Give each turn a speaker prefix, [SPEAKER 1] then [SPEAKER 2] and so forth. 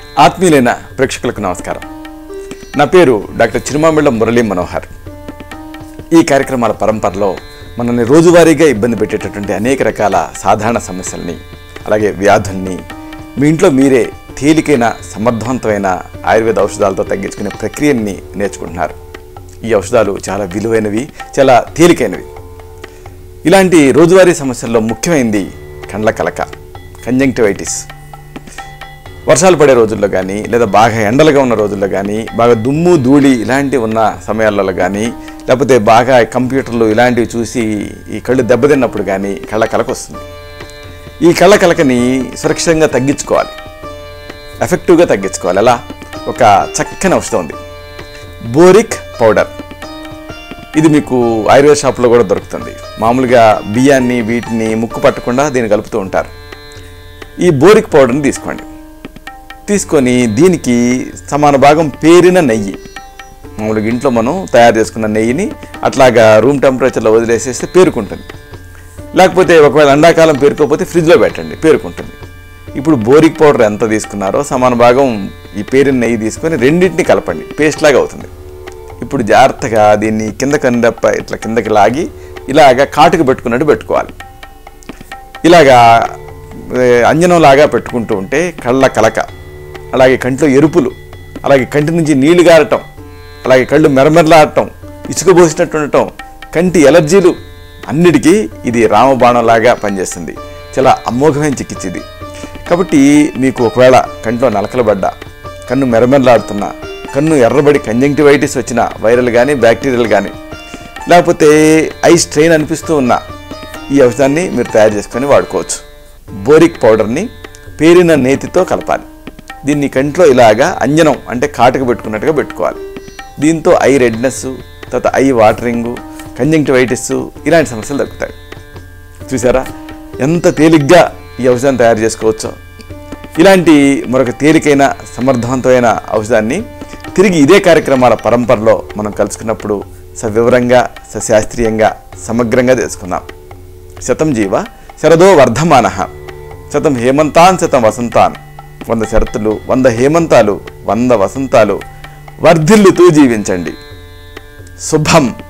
[SPEAKER 1] ఆత్మీయులైన ప్రేక్షకులకు నమస్కారం నా పేరు డాక్టర్ చిరుమామిళ్ళ మురళీ మనోహర్ ఈ కార్యక్రమాల పరంపరలో మనల్ని రోజువారీగా ఇబ్బంది పెట్టేటటువంటి అనేక రకాల సాధారణ సమస్యల్ని అలాగే వ్యాధుల్ని మీ ఇంట్లో మీరే తేలికైన సమర్థవంతమైన ఆయుర్వేద ఔషధాలతో తగ్గించుకునే ప్రక్రియని నేర్చుకుంటున్నారు ఈ ఔషధాలు చాలా విలువైనవి చాలా తేలికైనవి ఇలాంటి రోజువారీ సమస్యల్లో ముఖ్యమైనది కండ్ల కలక కంజంక్టివైటిస్ వర్షాలు పడే రోజుల్లో కానీ లేదా బాగా ఎండలుగా ఉన్న రోజుల్లో కానీ బాగా దుమ్ము ధూళి ఇలాంటివి ఉన్న సమయాలలో కానీ లేకపోతే బాగా కంప్యూటర్లు ఇలాంటివి చూసి ఈ కళ్ళు దెబ్బతిన్నప్పుడు కానీ కళ్ళ కలక వస్తుంది ఈ కళ్ళ కలకని సురక్షితంగా తగ్గించుకోవాలి ఎఫెక్టివ్గా తగ్గించుకోవాలి ఎలా ఒక చక్కని ఔషధం ఉంది బోరిక్ పౌడర్ ఇది మీకు ఆయుర్వేద షాప్లో కూడా దొరుకుతుంది మామూలుగా బియ్యాన్ని వీటిని ముక్కు పట్టకుండా దీన్ని కలుపుతూ ఉంటారు ఈ బోరిక్ పౌడర్ని తీసుకోండి తీసుకొని దీనికి సమాన భాగం పేరిన నెయ్యి మామూలుగా ఇంట్లో మనం తయారు చేసుకున్న నెయ్యిని అట్లాగా రూమ్ టెంపరేచర్లో వదిలేసేస్తే పేరుకుంటుంది లేకపోతే ఒకవేళ ఎండాకాలం పేరుకోకపోతే ఫ్రిడ్జ్లో పెట్టండి పేరుకుంటుంది ఇప్పుడు బోరిక్ పౌడర్ ఎంత తీసుకున్నారో సమాన భాగం ఈ పేరిన నెయ్యి తీసుకొని రెండింటిని కలపండి పేస్ట్ లాగా అవుతుంది ఇప్పుడు జాగ్రత్తగా దీన్ని కింద కందప్ప ఇట్లా కిందకి లాగి ఇలాగా కాటుకు పెట్టుకున్నట్టు పెట్టుకోవాలి ఇలాగా ఏ, అంజనంలాగా పెట్టుకుంటూ ఉంటే కళ్ళ కలక అలాగే కంట్లో ఎరుపులు అలాగే కంటి నుంచి నీళ్లు గారటం అలాగే కళ్ళు మెరమెరలాడటం ఇసుక పోసినట్టు ఉండటం కంటి ఎలర్జీలు అన్నిటికీ ఇది రామబాణంలాగా పనిచేస్తుంది చాలా అమోఘమైన చికిత్స ఇది కాబట్టి మీకు ఒకవేళ కంట్లో నలకలు పడ్డా కన్ను మెరమెరలాడుతున్నా కన్ను ఎర్రబడి కంజంక్టివైటిస్ వచ్చిన వైరల్ కానీ బ్యాక్టీరియల్ కానీ లేకపోతే ఐ స్ట్రెయిన్ అనిపిస్తూ ఉన్న ఈ ఔషధాన్ని మీరు తయారు చేసుకొని వాడుకోవచ్చు బోరిక్ పౌడర్ని పేరిన నేతితో కలపాలి దీన్ని కంట్లో ఇలాగా అంజనం అంటే కాటుకు పెట్టుకున్నట్టుగా పెట్టుకోవాలి దీంతో ఐ రెడ్నెస్ తర్వాత ఐ వాటరింగు కంజంక్టివైటిస్ ఇలాంటి సమస్యలు తగ్గుతాయి చూసారా ఎంత తేలిగ్గా ఈ ఔషధాన్ని తయారు చేసుకోవచ్చో ఇలాంటి మరొక తేలికైన సమర్థవంతమైన ఔషధాన్ని తిరిగి ఇదే కార్యక్రమాల పరంపరలో మనం కలుసుకున్నప్పుడు సవివరంగా సశాస్త్రీయంగా సమగ్రంగా తెలుసుకుందాం శతం జీవ శరదో వర్ధమాన శతం హేమంతాన్ శతం వసంతాన్ వంద శరతులు వంద హేమంతాలు వంద వసంతాలు వర్ధిల్లుతూ జీవించండి శుభం